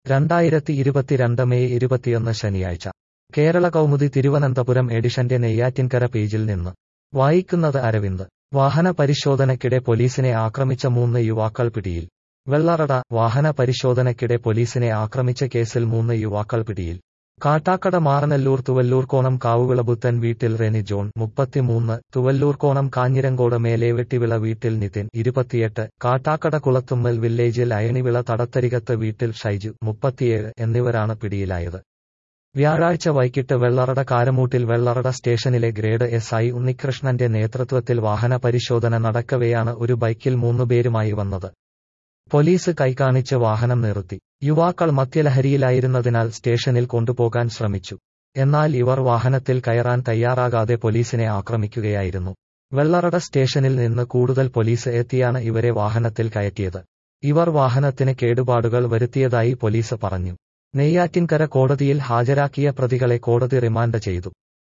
രണ്ടായിരത്തി ഇരുപത്തിരണ്ട് മെയ് ഇരുപത്തിയൊന്ന് ശനിയാഴ്ച കേരള കൗമുദി തിരുവനന്തപുരം എഡിഷന്റെ നെയ്യാറ്റിൻകര പേജിൽ നിന്ന് വായിക്കുന്നത് അരവിന്ദ് വാഹന പരിശോധനയ്ക്കിടെ പോലീസിനെ ആക്രമിച്ച മൂന്ന് യുവാക്കൾ പിടിയിൽ വെള്ളറട വാഹന പരിശോധനയ്ക്കിടെ പോലീസിനെ ആക്രമിച്ച കേസിൽ മൂന്ന് യുവാക്കൾ പിടിയിൽ കാട്ടാക്കട മാറനല്ലൂർ തുവല്ലൂർക്കോണം കാവുവിളപുത്തൻ വീട്ടിൽ റെനി ജോൺ മുപ്പത്തിമൂന്ന് തുവല്ലൂർക്കോണം കാഞ്ഞിരങ്കോട് മേലേവെട്ടിവിള വീട്ടിൽ നിതിൻ ഇരുപത്തിയെട്ട് കാട്ടാക്കട കുളത്തുമ്മൽ വില്ലേജിൽ അയണിവിള തടത്തരികത്ത് വീട്ടിൽ ഷൈജു മുപ്പത്തിയേഴ് എന്നിവരാണ് പിടിയിലായത് വ്യാഴാഴ്ച വൈകിട്ട് വെള്ളറട കാരമൂട്ടിൽ വെള്ളറട സ്റ്റേഷനിലെ ഗ്രേഡ് എസ് ഐ ഉണ്ണികൃഷ്ണന്റെ നേതൃത്വത്തിൽ വാഹന പരിശോധന നടക്കവെയാണ് ഒരു ബൈക്കിൽ മൂന്നുപേരുമായി വന്നത് പോലീസ് കൈകാണിച്ച് വാഹനം നിർത്തി യുവാക്കൾ മദ്യലഹരിയിലായിരുന്നതിനാൽ സ്റ്റേഷനിൽ കൊണ്ടുപോകാൻ ശ്രമിച്ചു എന്നാൽ ഇവർ വാഹനത്തിൽ കയറാൻ തയ്യാറാകാതെ പോലീസിനെ ആക്രമിക്കുകയായിരുന്നു വെള്ളറട സ്റ്റേഷനിൽ നിന്ന് കൂടുതൽ പോലീസ് എത്തിയാണ് ഇവരെ വാഹനത്തിൽ കയറ്റിയത് ഇവർ വാഹനത്തിന് കേടുപാടുകൾ വരുത്തിയതായി പോലീസ് പറഞ്ഞു നെയ്യാറ്റിൻകര കോടതിയിൽ ഹാജരാക്കിയ പ്രതികളെ കോടതി റിമാൻഡ് ചെയ്തു